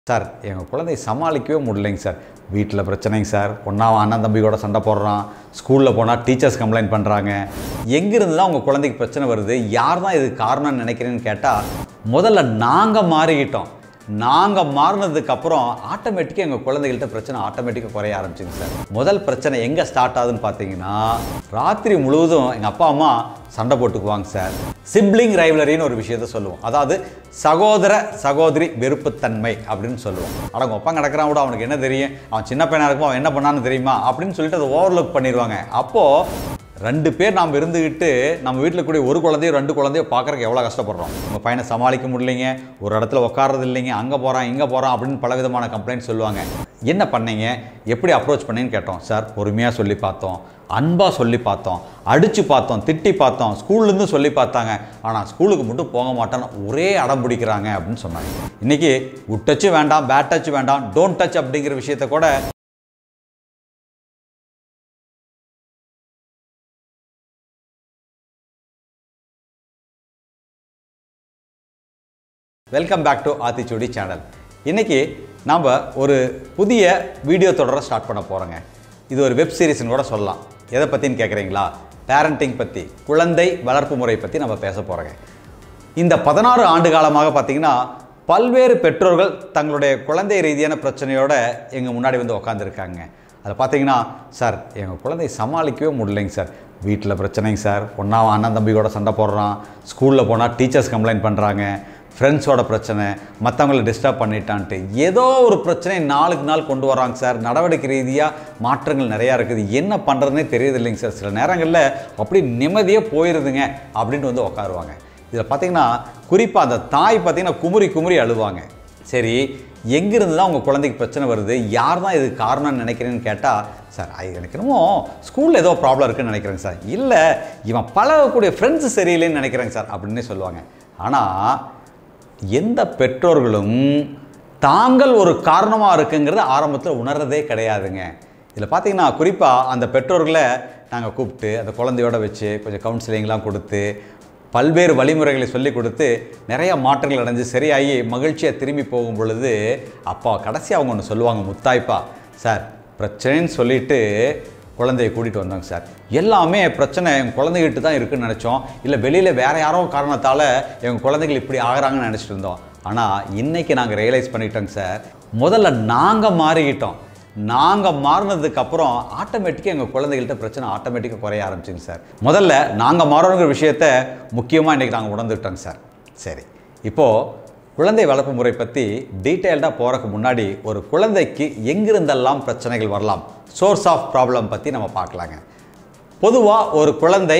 sir எங்கள் குழந்தைய சமாளிக்கவே முடியலைங்க சார் வீட்டில் பிரச்சனைங்க சார் ஒன்றா அண்ணன் தம்பி கூட சண்டை போடுறான் ஸ்கூலில் போனால் டீச்சர்ஸ் கம்ப்ளைண்ட் பண்ணுறாங்க எங்கேருந்து தான் உங்கள் குழந்தைக்கு பிரச்சனை வருது யார் தான் இதுக்கு காரணம்னு நினைக்கிறேன்னு கேட்டால் முதல்ல நாங்கள் மாறிக்கிட்டோம் நாங்கள் மாறினதுக்கு அப்புறம் ஆட்டோமேட்டிக்காக எங்கள் குழந்தைகள்கிட்ட பிரச்சனை ஆட்டோமேட்டிக்காக குறைய ஆரம்பிச்சுங்க சார் முதல் பிரச்சனை எங்கே ஸ்டார்ட் ஆகுதுன்னு பார்த்தீங்கன்னா ராத்திரி முழுவதும் எங்கள் அப்பா அம்மா சண்டை போட்டுக்குவாங்க சார் சிப்ளிங் ரைவலரின்னு ஒரு விஷயத்த சொல்லுவோம் அதாவது சகோதர சகோதரி வெறுப்புத்தன்மை அப்படின்னு சொல்லுவோம் அட உங்கள் அப்பா கிடக்கிறான் கூட அவனுக்கு என்ன தெரியும் அவன் சின்ன பையனாக இருக்கும் அவன் என்ன பண்ணான்னு தெரியுமா அப்படின்னு சொல்லிட்டு அதை ஓவர்லுக் பண்ணிடுவாங்க அப்போது ரெண்டு பேர் நாம் இருந்துக்கிட்டு நம்ம வீட்டில் கூடிய ஒரு குழந்தையோ ரெண்டு குழந்தையோ பார்க்குறக்கு எவ்வளோ கஷ்டப்படுறோம் உங்கள் பையனை சமாளிக்க முடியலைங்க ஒரு இடத்துல உட்கார்றது இல்லைங்க அங்கே போகிறான் இங்கே போகிறான் அப்படின்னு பல விதமான கம்ப்ளைண்ட் சொல்லுவாங்க என்ன பண்ணீங்க எப்படி அப்ரோச் பண்ணீங்கன்னு கேட்டோம் சார் பொறுமையாக சொல்லி பார்த்தோம் அன்பாக சொல்லி பார்த்தோம் அடித்து பார்த்தோம் திட்டி பார்த்தோம் ஸ்கூல்லேருந்து சொல்லி பார்த்தாங்க ஆனால் ஸ்கூலுக்கு மட்டும் போக மாட்டேன்னு ஒரே அடம் பிடிக்கிறாங்க அப்படின்னு சொன்னாங்க இன்றைக்கி குட் டச்சு வேண்டாம் பேட் டச் வேண்டாம் டோன்ட் டச் அப்படிங்கிற விஷயத்த கூட welcome back to Aathichoodi channel இன்றைக்கி நாம் ஒரு புதிய வீடியோ தொடரை ஸ்டார்ட் பண்ண போகிறோங்க இது ஒரு வெப் சீரிஸ்னு கூட சொல்லலாம் எதை பற்றின்னு கேட்குறீங்களா பேரண்டிங் பற்றி குழந்தை வளர்ப்பு முறை பற்றி நம்ம பேச போகிறோங்க இந்த பதினாறு ஆண்டு காலமாக பார்த்தீங்கன்னா பல்வேறு பெற்றோர்கள் தங்களுடைய குழந்தை ரீதியான பிரச்சனையோட எங்கள் முன்னாடி வந்து உக்காந்துருக்காங்க அதை பார்த்தீங்கன்னா சார் எங்கள் குழந்தைய சமாளிக்கவே முடியலைங்க சார் வீட்டில் பிரச்சனைங்க சார் ஒன்றா அண்ணன் தம்பி கூட சண்டை போடுறான் ஸ்கூலில் போனால் டீச்சர்ஸ் கம்ப்ளைண்ட் பண்ணுறாங்க ஃப்ரெண்ட்ஸோட பிரச்சனை மற்றவங்களை டிஸ்டர்ப் பண்ணிட்டான்ட்டு ஏதோ ஒரு பிரச்சனை நாளுக்கு நாள் கொண்டு வராங்க சார் நடவடிக்கை ரீதியாக மாற்றங்கள் நிறையா இருக்குது என்ன பண்ணுறதுனே தெரியுது இல்லைங்க சார் சில நேரங்களில் அப்படி நிம்மதியாக போயிடுதுங்க அப்படின்ட்டு வந்து உட்காருவாங்க இதில் பார்த்தீங்கன்னா குறிப்பாக அந்த தாய் பார்த்தீங்கன்னா குமுறி குமுறி அழுவாங்க சரி எங்கேருந்து தான் உங்கள் குழந்தைக்கு பிரச்சனை வருது யார் தான் இதுக்கு காரணம்னு நினைக்கிறேன்னு கேட்டால் சார் அது எனக்கு என்னமோ ஸ்கூலில் ஏதோ ப்ராப்ளம் இருக்குன்னு நினைக்கிறேங்க சார் இல்லை இவன் பழகக்கூடிய ஃப்ரெண்ட்ஸு சரியில்லைன்னு நினைக்கிறேங்க சார் அப்படின்னே சொல்லுவாங்க ஆனால் எந்த பெற்றோர்களும் தாங்கள் ஒரு காரணமாக இருக்குங்கிறத ஆரம்பத்தில் உணர்றதே கிடையாதுங்க இதில் பார்த்தீங்கன்னா குறிப்பாக அந்த பெற்றோர்களை நாங்கள் கூப்பிட்டு அந்த குழந்தையோட வச்சு கொஞ்சம் கவுன்சிலிங்லாம் கொடுத்து பல்வேறு வழிமுறைகளை சொல்லி கொடுத்து நிறைய மாற்றங்கள் அடைஞ்சு சரியாகி மகிழ்ச்சியாக திரும்பி போகும் பொழுது அப்பா கடைசி அவங்க ஒன்று சொல்லுவாங்க முத்தாய்ப்பா சார் பிரச்சனைன்னு சொல்லிட்டு குழந்தைய கூட்டிகிட்டு வந்தாங்க சார் எல்லாமே பிரச்சனை எங்கள் குழந்தைகிட்ட தான் இருக்குன்னு நினச்சோம் இல்லை வெளியில் வேறு யாரோ காரணத்தால் எங்கள் குழந்தைகள் இப்படி ஆகிறாங்கன்னு நினச்சிட்டு இருந்தோம் ஆனால் இன்றைக்கி நாங்கள் ரியலைஸ் பண்ணிட்டோங்க சார் முதல்ல நாங்கள் மாறிக்கிட்டோம் நாங்கள் மாறினதுக்கு அப்புறம் ஆட்டோமேட்டிக்காக எங்கள் குழந்தைகள்கிட்ட பிரச்சனை ஆட்டோமேட்டிக்காக குறைய ஆரம்பிச்சுங்க சார் முதல்ல நாங்கள் மாறணுங்கிற விஷயத்த முக்கியமாக இன்றைக்கி நாங்கள் உணர்ந்துட்டோங்க சார் சரி இப்போது குழந்தை வளர்ப்பு முறை பற்றி டீட்டெயில்டாக போகிறதுக்கு முன்னாடி ஒரு குழந்தைக்கு எங்கிருந்தெல்லாம் பிரச்சனைகள் வரலாம் சோர்ஸ் ஆஃப் ப்ராப்ளம் பற்றி நம்ம பார்க்கலாங்க பொதுவாக ஒரு குழந்தை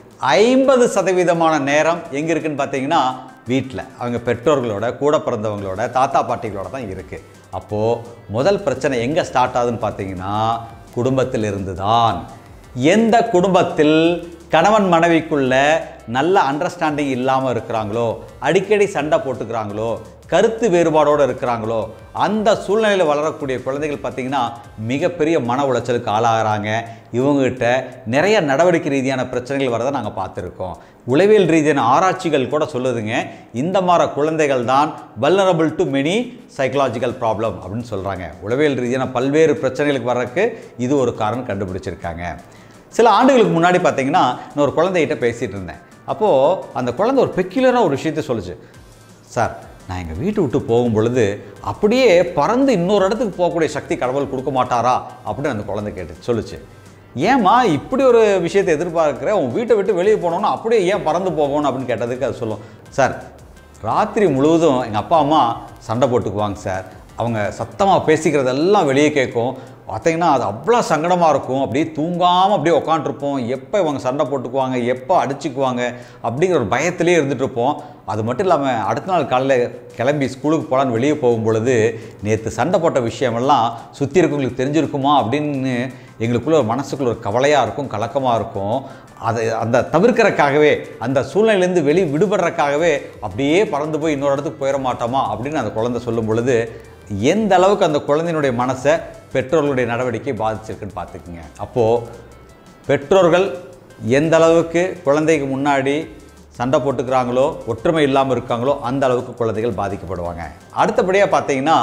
ஐம்பது சதவீதமான நேரம் எங்கே இருக்குன்னு பார்த்தீங்கன்னா வீட்டில் அவங்க பெற்றோர்களோட கூட பிறந்தவங்களோட தாத்தா பாட்டிகளோட தான் இருக்குது அப்போது முதல் பிரச்சனை எங்கே ஸ்டார்ட் ஆகுதுன்னு பார்த்தீங்கன்னா குடும்பத்தில் இருந்து தான் எந்த குடும்பத்தில் கணவன் மனைவிக்குள்ள நல்ல அண்டர்ஸ்டாண்டிங் இல்லாமல் இருக்கிறாங்களோ அடிக்கடி சண்டை போட்டுக்கிறாங்களோ கருத்து வேறுபாடோடு இருக்கிறாங்களோ அந்த சூழ்நிலையில் வளரக்கூடிய குழந்தைகள் பார்த்திங்கன்னா மிகப்பெரிய மன உளைச்சலுக்கு ஆளாகிறாங்க இவங்ககிட்ட நிறைய நடவடிக்கை ரீதியான பிரச்சனைகள் வரதை நாங்கள் பார்த்துருக்கோம் உளவியல் ரீதியான ஆராய்ச்சிகள் கூட சொல்லுதுங்க இந்த மாதிரி குழந்தைகள் தான் vulnerable to many psychological problem அப்படின்னு சொல்கிறாங்க உளவியல் ரீதியான பல்வேறு பிரச்சனைகளுக்கு வர்றதுக்கு இது ஒரு காரணம் கண்டுபிடிச்சிருக்காங்க சில ஆண்டுகளுக்கு முன்னாடி பார்த்தீங்கன்னா நான் ஒரு குழந்தைகிட்ட பேசிகிட்டு இருந்தேன் அப்போது அந்த குழந்தை ஒரு பெக்யுலராக ஒரு விஷயத்த சொல்லுச்சு சார் நான் எங்கள் வீட்டு விட்டு போகும் பொழுது அப்படியே பறந்து இன்னொரு இடத்துக்கு போகக்கூடிய சக்தி கடவுள் கொடுக்க மாட்டாரா அப்படின்னு அந்த குழந்தை கேட்டு சொல்லுச்சு ஏம்மா இப்படி ஒரு விஷயத்தை எதிர்பார்க்குற உன் வீட்டை விட்டு வெளியே போனோன்னா அப்படியே ஏன் பறந்து போகணும் அப்படின்னு கேட்டதுக்கு அது சொல்லும் சார் ராத்திரி முழுவதும் எங்கள் அப்பா அம்மா சண்டை போட்டுக்குவாங்க சார் அவங்க சத்தமாக பேசிக்கிறதெல்லாம் வெளியே கேட்கும் பார்த்தீங்கன்னா அது அவ்வளோ சங்கடமாக இருக்கும் அப்படியே தூங்காமல் அப்படியே உட்காண்ட்ருப்போம் எப்போ இவங்க சண்டை போட்டுக்குவாங்க எப்போ அடிச்சுக்குவாங்க அப்படிங்கிற ஒரு பயத்திலே இருந்துட்டு இருப்போம் அது மட்டும் இல்லாமல் அடுத்த நாள் காலையில் கிளம்பி ஸ்கூலுக்கு போகலான்னு வெளியே போகும் பொழுது நேற்று சண்டை போட்ட விஷயமெல்லாம் சுற்றி இருக்கவங்களுக்கு தெரிஞ்சிருக்குமா அப்படின்னு எங்களுக்குள்ள ஒரு மனசுக்குள்ள ஒரு கவலையாக இருக்கும் கலக்கமாக இருக்கும் அதை அந்த தவிர்க்கிறக்காகவே அந்த சூழ்நிலையிலேருந்து வெளி விடுபடுறக்காகவே அப்படியே பறந்து போய் இன்னொரு இடத்துக்கு போயிட மாட்டோமா அப்படின்னு அந்த குழந்தை சொல்லும் பொழுது எந்த அளவுக்கு அந்த குழந்தையினுடைய மனசை பெற்றோர்களுடைய நடவடிக்கை பாதிச்சிருக்குன்னு பார்த்துக்குங்க அப்போது பெற்றோர்கள் எந்த அளவுக்கு குழந்தைக்கு முன்னாடி சண்டை போட்டுக்கிறாங்களோ ஒற்றுமை இல்லாமல் இருக்காங்களோ அந்த அளவுக்கு குழந்தைகள் பாதிக்கப்படுவாங்க அடுத்தபடியாக பார்த்தீங்கன்னா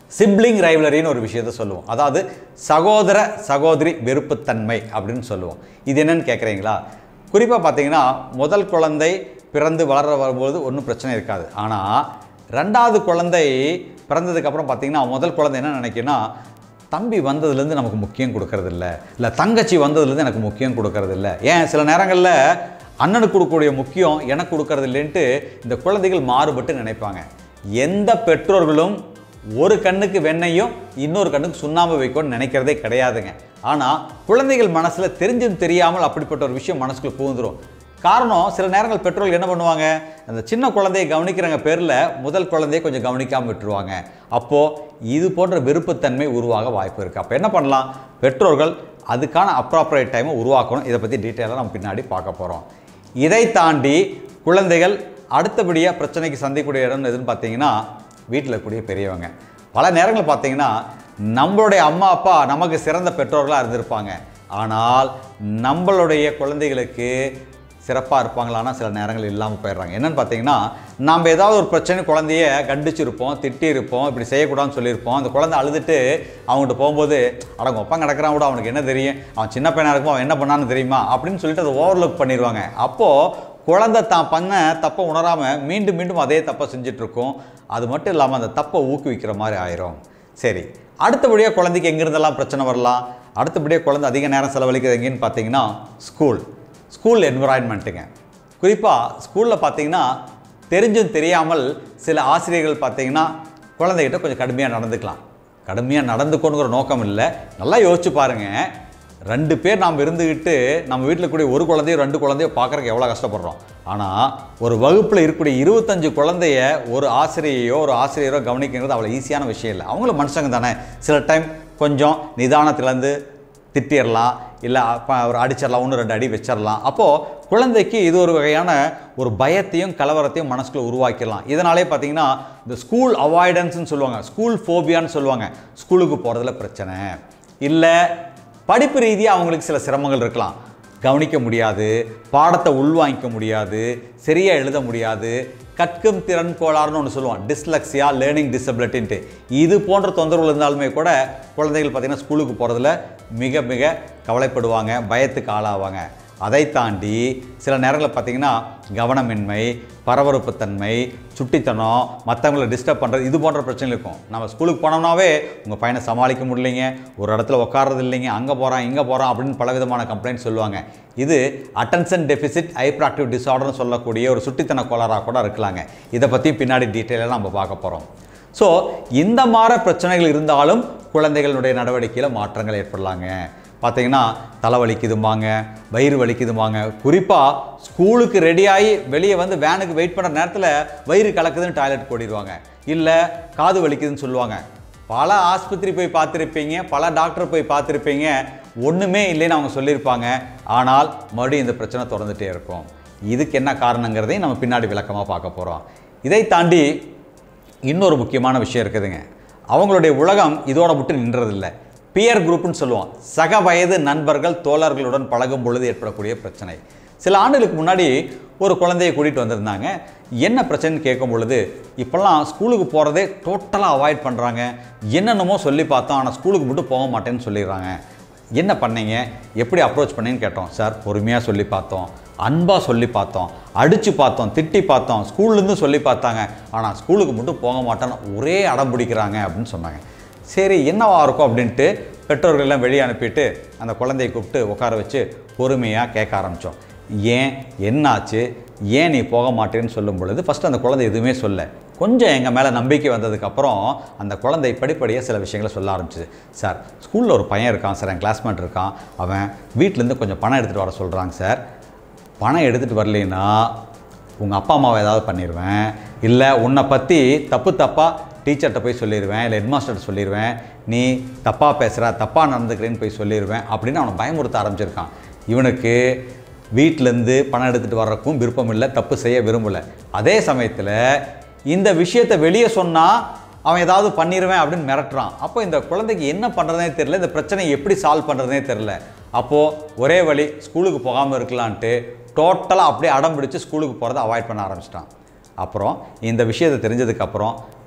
சிப்ளிங் ரைவலரின்னு ஒரு விஷயத்த சொல்லுவோம் அதாவது சகோதர சகோதரி வெறுப்புத்தன்மை அப்படின்னு சொல்லுவோம் இது என்னன்னு கேட்குறீங்களா குறிப்பாக பார்த்தீங்கன்னா முதல் குழந்தை பிறந்து வளர வரும்போது ஒன்றும் பிரச்சனை இருக்காது ஆனால் ரெண்டாவது குழந்தை பிறந்ததுக்கப்புறம் பார்த்தீங்கன்னா முதல் குழந்தை என்ன நினைக்குன்னா தம்பி வந்ததுலேருந்து நமக்கு முக்கியம் கொடுக்கறது இல்ல இல்லை தங்கச்சி வந்ததுலேருந்து எனக்கு முக்கியம் கொடுக்கறது இல்ல ஏன் சில நேரங்களில் அண்ணனுக்கு கொடுக்கக்கூடிய முக்கியம் எனக்கு கொடுக்கறது இல்லைன்ட்டு இந்த குழந்தைகள் மாறுபட்டு நினைப்பாங்க எந்த பெற்றோர்களும் ஒரு கண்ணுக்கு வெண்ணையும் இன்னொரு கண்ணுக்கு சுண்ணாம்பு வைக்கணும்னு நினைக்கிறதே கிடையாதுங்க ஆனால் குழந்தைகள் மனசில் தெரிஞ்சும் தெரியாமல் அப்படிப்பட்ட ஒரு விஷயம் மனசுக்குள்ள பூந்துரும் காரணம் சில நேரங்கள் பெற்றோர்கள் என்ன பண்ணுவாங்க அந்த சின்ன குழந்தையை கவனிக்கிறவங்க பேரில் முதல் குழந்தையை கொஞ்சம் கவனிக்காமல் விட்டுருவாங்க அப்போது இது போன்ற விருப்பத்தன்மை உருவாக வாய்ப்பு இருக்குது அப்போ என்ன பண்ணலாம் பெற்றோர்கள் அதுக்கான அப்ராப்ரேட் டைமை உருவாக்கணும் இதை பற்றி டீட்டெயிலாக நம்ம பின்னாடி பார்க்க போகிறோம் இதை தாண்டி குழந்தைகள் அடுத்தபடியாக பிரச்சனைக்கு சந்திக்கக்கூடிய இடம் எதுன்னு பார்த்தீங்கன்னா வீட்டில் இருக்கக்கூடிய பெரியவங்க பல நேரங்கள் பார்த்தீங்கன்னா நம்மளுடைய அம்மா அப்பா நமக்கு சிறந்த பெற்றோர்களாக இருந்திருப்பாங்க ஆனால் நம்மளுடைய குழந்தைகளுக்கு சிறப்பாக இருப்பாங்களான்னா சில நேரங்கள் இல்லாமல் போயிடுறாங்க என்னன்னு பார்த்தீங்கன்னா நம்ம ஏதாவது ஒரு பிரச்சனை குழந்தைய கண்டிச்சிருப்போம் திட்டியிருப்போம் இப்படி செய்யக்கூடாதுன்னு சொல்லியிருப்போம் அந்த குழந்தை அழுதுட்டு அவங்ககிட்ட போகும்போது அடங்க ஒப்பம் கிடக்கிறான் கூட அவனுக்கு என்ன தெரியும் அவன் சின்ன பையனாக இருக்கும் அவன் என்ன பண்ணான்னு தெரியுமா அப்படின்னு சொல்லிட்டு அதை ஓவர்லுக் பண்ணிடுவாங்க அப்போது குழந்தை தான் பண்ண தப்பை உணராமல் மீண்டும் மீண்டும் அதே தப்பை செஞ்சுட்டு இருக்கும் அது மட்டும் இல்லாமல் அந்த தப்பை ஊக்குவிக்கிற மாதிரி ஆயிரும் சரி அடுத்தபடியாக குழந்தைக்கு எங்கிருந்தெல்லாம் பிரச்சனை வரலாம் அடுத்தபடியாக குழந்தை அதிக நேரம் செலவழிக்கிறது எங்கேன்னு பார்த்தீங்கன்னா ஸ்கூல் ஸ்கூல் என்விரான்மெண்ட்டுங்க குறிப்பாக ஸ்கூலில் பார்த்தீங்கன்னா தெரிஞ்சும் தெரியாமல் சில ஆசிரியர்கள் பார்த்தீங்கன்னா குழந்தைகிட்ட கொஞ்சம் கடுமையாக நடந்துக்கலாம் கடுமையாக நடந்துக்கணுங்கிற நோக்கம் இல்லை நல்லா யோசிச்சு பாருங்கள் ரெண்டு பேர் நாம் இருந்துக்கிட்டு நம்ம வீட்டில் கூடிய ஒரு குழந்தையோ ரெண்டு குழந்தையோ பார்க்குறக்கு எவ்வளோ கஷ்டப்படுறோம் ஆனால் ஒரு வகுப்பில் இருக்கக்கூடிய இருபத்தஞ்சு குழந்தைய ஒரு ஆசிரியையோ ஒரு ஆசிரியரோ கவனிக்கிறது அவ்வளோ ஈஸியான விஷயம் இல்லை அவங்களும் மனுஷங்க தானே சில டைம் கொஞ்சம் நிதானத்துலேருந்து திட்டிடலாம் இல்லை ஒரு அடிச்சிடலாம் ஒன்று ரெண்டு அடி வச்சிடலாம் அப்போது குழந்தைக்கு இது ஒரு வகையான ஒரு பயத்தையும் கலவரத்தையும் மனசுக்குள்ள உருவாக்கிடலாம் இதனாலே பார்த்தீங்கன்னா இந்த ஸ்கூல் அவாய்டன்ஸ்னு சொல்லுவாங்க ஸ்கூல் ஃபோபியான்னு சொல்லுவாங்க ஸ்கூலுக்கு போகிறதுல பிரச்சனை இல்லை படிப்பு ரீதியாக அவங்களுக்கு சில சிரமங்கள் இருக்கலாம் கவனிக்க முடியாது பாடத்தை உள்வாங்கிக்க முடியாது சரியாக எழுத முடியாது கற்கும் திறன் கோளாறுன்னு ஒன்று சொல்லுவோம் டிஸ்லக்ஸியா லேர்னிங் டிசபிலிட்டின்ட்டு இது போன்ற தொந்தரவுகள் இருந்தாலுமே கூட குழந்தைகள் பார்த்திங்கன்னா ஸ்கூலுக்கு போகிறதுல மிக மிக கவலைப்படுவாங்க பயத்துக்கு ஆளாவாங்க அதை தாண்டி சில நேரங்களில் பார்த்திங்கன்னா கவனமின்மை பரபரப்புத்தன்மை சுட்டித்தனம் மற்றவங்களை டிஸ்டர்ப் பண்ணுறது இது போன்ற பிரச்சனை இருக்கும் நம்ம ஸ்கூலுக்கு போனோம்னாவே உங்கள் பையனை சமாளிக்க முடியலைங்க ஒரு இடத்துல உட்கார்றது இல்லைங்க அங்கே போகிறான் இங்கே போகிறான் அப்படின்னு பல விதமான கம்ப்ளைண்ட் சொல்லுவாங்க இது அட்டென்ஷன் டெபிசிட் ஹைப்ராக்டிவ் டிசார்டர்னு சொல்லக்கூடிய ஒரு சுட்டித்தன கோளாறாக கூட இருக்கலாங்க இதை பற்றி பின்னாடி டீட்டெயிலாக நம்ம பார்க்க போகிறோம் ஸோ இந்த மாதிரி பிரச்சனைகள் இருந்தாலும் குழந்தைகளுடைய நடவடிக்கையில் மாற்றங்கள் ஏற்படலாங்க பார்த்தீங்கன்னா தலை வலிக்குதும்பாங்க வயிறு வலிக்குதும்பாங்க குறிப்பாக ஸ்கூலுக்கு ரெடியாகி வெளியே வந்து வேனுக்கு வெயிட் பண்ணுற நேரத்தில் வயிறு கலக்குதுன்னு டாய்லெட் ஓடிடுவாங்க இல்லை காது வலிக்குதுன்னு சொல்லுவாங்க பல ஆஸ்பத்திரி போய் பார்த்துருப்பீங்க பல டாக்டர் போய் பார்த்துருப்பீங்க ஒன்றுமே இல்லைன்னு அவங்க சொல்லியிருப்பாங்க ஆனால் மறுபடியும் இந்த பிரச்சனை தொடர்ந்துட்டே இருக்கும் இதுக்கு என்ன காரணங்கிறதையும் நம்ம பின்னாடி விளக்கமாக பார்க்க போகிறோம் இதை தாண்டி இன்னொரு முக்கியமான விஷயம் இருக்குதுங்க அவங்களுடைய உலகம் இதோட மட்டும் நின்றதில்லை பியர் குரூப்னு சொல்லுவோம் சக வயது நண்பர்கள் தோழர்களுடன் பழகும் பொழுது ஏற்படக்கூடிய பிரச்சனை சில ஆண்டுகளுக்கு முன்னாடி ஒரு குழந்தையை கூட்டிகிட்டு வந்திருந்தாங்க என்ன பிரச்சனைன்னு கேட்கும் பொழுது இப்போல்லாம் ஸ்கூலுக்கு போகிறதே டோட்டலாக அவாய்ட் பண்ணுறாங்க என்னென்னமோ சொல்லி பார்த்தோம் ஆனால் ஸ்கூலுக்கு மட்டும் போக மாட்டேன்னு சொல்லிடுறாங்க என்ன பண்ணீங்க எப்படி அப்ரோச் பண்ணீங்கன்னு கேட்டோம் சார் பொறுமையாக சொல்லி பார்த்தோம் அன்பாக சொல்லி பார்த்தோம் அடித்து பார்த்தோம் திட்டி பார்த்தோம் ஸ்கூல்லேருந்து சொல்லி பார்த்தாங்க ஆனால் ஸ்கூலுக்கு மட்டும் போக மாட்டேன்னு ஒரே அடம் பிடிக்கிறாங்க அப்படின்னு சொன்னாங்க சரி என்னவா இருக்கும் அப்படின்ட்டு பெற்றோர்கள் எல்லாம் வெளியே அனுப்பிட்டு அந்த குழந்தையை கூப்பிட்டு உட்கார வச்சு பொறுமையாக கேட்க ஆரம்பித்தோம் ஏன் என்னாச்சு ஏன் நீ போக மாட்டேன்னு சொல்லும் பொழுது ஃபஸ்ட்டு அந்த குழந்தை எதுவுமே சொல்ல கொஞ்சம் எங்கள் மேலே நம்பிக்கை வந்ததுக்கப்புறம் அந்த குழந்தை படிப்படியாக சில விஷயங்களை சொல்ல ஆரம்பிச்சுது சார் ஸ்கூலில் ஒரு பையன் இருக்கான் சார் என் கிளாஸ்மேட் இருக்கான் அவன் வீட்டிலேருந்து கொஞ்சம் பணம் எடுத்துகிட்டு வர சொல்கிறாங்க சார் பணம் எடுத்துகிட்டு வரலைன்னா உங்கள் அப்பா அம்மாவை ஏதாவது பண்ணிடுவேன் இல்லை உன்னை பற்றி தப்பு தப்பாக டீச்சர்கிட்ட போய் சொல்லிடுவேன் இல்லை ஹெட்மாஸ்டர்கிட்ட சொல்லிடுவேன் நீ தப்பாக பேசுகிற தப்பாக நடந்துக்கிறேன்னு போய் சொல்லிடுவேன் அப்படின்னு அவனை பயமுறுத்த ஆரம்பிச்சிருக்கான் இவனுக்கு வீட்டிலேருந்து பணம் எடுத்துகிட்டு வர்றக்கும் விருப்பம் இல்லை தப்பு செய்ய விரும்பலை அதே சமயத்தில் இந்த விஷயத்தை வெளியே சொன்னால் அவன் ஏதாவது பண்ணிடுவேன் அப்படின்னு மிரட்டுறான் அப்போ இந்த குழந்தைக்கு என்ன பண்ணுறதுனே தெரில இந்த பிரச்சனையை எப்படி சால்வ் பண்ணுறதுனே தெரில அப்போது ஒரே வழி ஸ்கூலுக்கு போகாமல் இருக்கலான்ட்டு டோட்டலாக அப்படியே அடம் பிடிச்சு ஸ்கூலுக்கு போகிறத அவாய்ட் பண்ண ஆரம்பிச்சிட்டான் அப்புறம் இந்த விஷயத்தை தெரிஞ்சதுக்கப்புறம்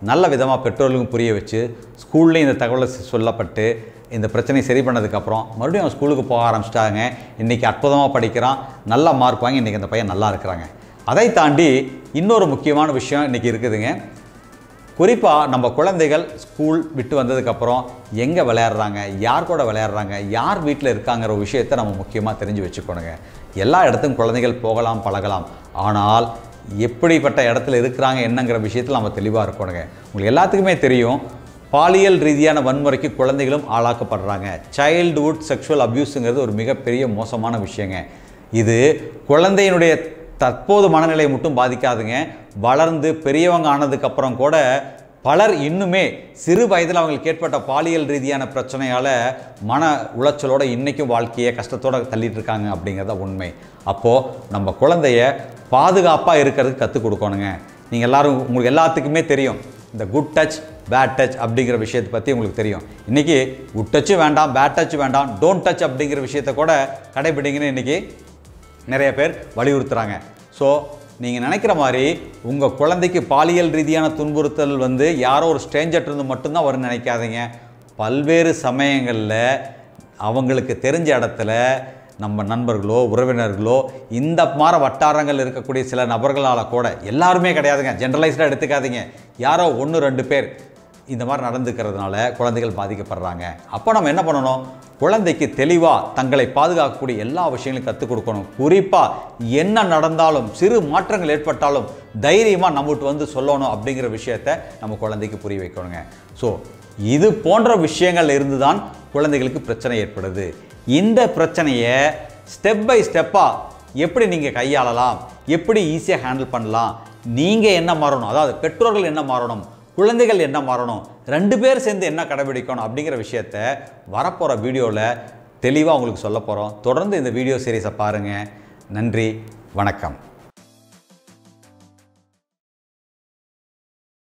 நல்ல விதமாக பெற்றோர்களுக்கும் புரிய வச்சு ஸ்கூல்லேயும் இந்த தகவலை சொ- சொல்லப்பட்டு இந்த பிரச்சனையை சரி பண்ணதுக்கப்புறம் மறுபடியும் அவன் ஸ்கூலுக்கு போக ஆரம்பிச்சிட்டாங்க இன்றைக்கி அற்புதமாக படிக்கிறான் நல்ல மார்க் வாங்கி இன்றைக்கி அந்த பையன் நல்லா இருக்கிறாங்க அதை தாண்டி இன்னொரு முக்கியமான விஷயம் இன்றைக்கி இருக்குதுங்க குறிப்பாக நம்ம குழந்தைகள் ஸ்கூல் விட்டு வந்ததுக்கப்புறம் எங்கே விளையாடுறாங்க யார் கூட விளையாடுறாங்க யார் வீட்டில் இருக்காங்கிற ஒரு விஷயத்தை நம்ம முக்கியமாக தெரிஞ்சு வச்சுக்கணுங்க எல்லா இடத்துக்கும் குழந்தைகள் போகலாம் பழகலாம் ஆனால் எப்படிப்பட்ட இடத்துல இருக்கிறாங்க என்னங்கிற விஷயத்தில் நம்ம தெளிவாக இருக்கணுங்க உங்களுக்கு எல்லாத்துக்குமே தெரியும் பாலியல் ரீதியான வன்முறைக்கு குழந்தைகளும் ஆளாக்கப்படுறாங்க சைல்டுஹுட் செக்ஷுவல் அப்யூஸுங்கிறது ஒரு மிகப்பெரிய மோசமான விஷயங்க இது குழந்தையினுடைய தற்போது மனநிலையை மட்டும் பாதிக்காதுங்க வளர்ந்து பெரியவங்க ஆனதுக்கப்புறம் கூட பலர் இன்னுமே சிறு வயதில் அவங்களுக்கு ஏற்பட்ட பாலியல் ரீதியான பிரச்சனையால் மன உளைச்சலோட இன்றைக்கும் வாழ்க்கையை கஷ்டத்தோட தள்ளிட்டு இருக்காங்க அப்படிங்கிறத உண்மை அப்போது நம்ம குழந்தைய பாதுகாப்பாக இருக்கிறதுக்கு கற்றுக் கொடுக்கணுங்க நீங்கள் எல்லாரும் உங்களுக்கு எல்லாத்துக்குமே தெரியும் இந்த குட் டச் பேட் டச் அப்படிங்கிற விஷயத்தை பற்றி உங்களுக்கு தெரியும் இன்றைக்கி குட் டச்சும் வேண்டாம் பேட் டச் வேண்டாம் டோன்ட் டச் அப்படிங்கிற விஷயத்தை கூட கடைபிடிங்கன்னு இன்றைக்கி நிறைய பேர் வலியுறுத்துகிறாங்க ஸோ நீங்கள் நினைக்கிற மாதிரி உங்கள் குழந்தைக்கு பாலியல் ரீதியான துன்புறுத்தல் வந்து யாரோ ஒரு ஸ்ட்ரேஞ்சர்ட் இருந்து மட்டும்தான் வரும்னு நினைக்காதீங்க பல்வேறு சமயங்களில் அவங்களுக்கு தெரிஞ்ச இடத்துல நம்ம நண்பர்களோ உறவினர்களோ இந்த மாதிரி வட்டாரங்கள் இருக்கக்கூடிய சில நபர்களால் கூட எல்லாருமே கிடையாதுங்க ஜென்ரலைஸ்டாக எடுத்துக்காதீங்க யாரோ ஒன்று ரெண்டு பேர் இந்த மாதிரி நடந்துக்கிறதுனால குழந்தைகள் பாதிக்கப்படுறாங்க அப்போ நம்ம என்ன பண்ணணும் குழந்தைக்கு தெளிவாக தங்களை பாதுகாக்கக்கூடிய எல்லா விஷயங்களையும் கற்றுக் கொடுக்கணும் குறிப்பாக என்ன நடந்தாலும் சிறு மாற்றங்கள் ஏற்பட்டாலும் தைரியமாக நம்மகிட்ட வந்து சொல்லணும் அப்படிங்கிற விஷயத்த நம்ம குழந்தைக்கு புரிய வைக்கணுங்க ஸோ இது போன்ற விஷயங்கள் இருந்து தான் குழந்தைகளுக்கு பிரச்சனை ஏற்படுது இந்த பிரச்சனையை ஸ்டெப் பை ஸ்டெப்பாக எப்படி நீங்கள் கையாளலாம் எப்படி ஈஸியாக ஹேண்டில் பண்ணலாம் நீங்கள் என்ன மாறணும் அதாவது பெற்றோர்கள் என்ன மாறணும் குழந்தைகள் என்ன மாறணும் ரெண்டு பேர் சேர்ந்து என்ன கடைபிடிக்கணும் அப்படிங்கிற விஷயத்த வரப்போகிற வீடியோவில் தெளிவாக உங்களுக்கு சொல்ல போகிறோம் தொடர்ந்து இந்த வீடியோ சீரிஸை பாருங்கள் நன்றி வணக்கம்